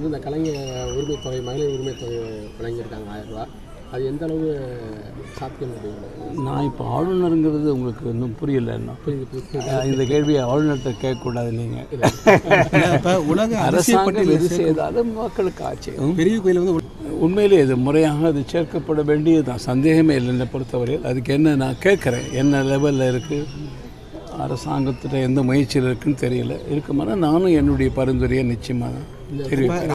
வந்து இந்த கலைஞர் உரிமை தொகை மகளிர் உரிமை தொகை வழங்கியிருக்காங்க ஆயிரம் ரூபாய் அது எந்த அளவு சாத்தியம் அப்படிங்கிறது நான் இப்போ ஆளுநருங்கிறது உங்களுக்கு இன்னும் புரியல இன்னும் புரியுது புரியுது அஹ் இந்த கேள்வியை ஆளுநர்கிட்ட கேட்கக்கூடாது நீங்கள் இப்போ உலக அரசியல் அரசாங்கம் பட்டியலில் எது செய்தாலும் மக்களுக்கு ஆட்சி ம். பெரிய கோயில் வந்து உண்மையிலே இது முறையாக அது சேர்க்கப்பட வேண்டியது தான் சந்தேகமே இல்லை என்னை பொறுத்தவரையில் அதுக்கு என்ன நான் கேட்குறேன் என்ன லெவலில் இருக்குது அரசாங்கத்திட்ட எந்த முயற்சியில் இருக்குன்னு தெரியல இருக்குமானா நானும் என்னுடைய பரிந்துரையை நிச்சயமாக தெரிவிப்பேன்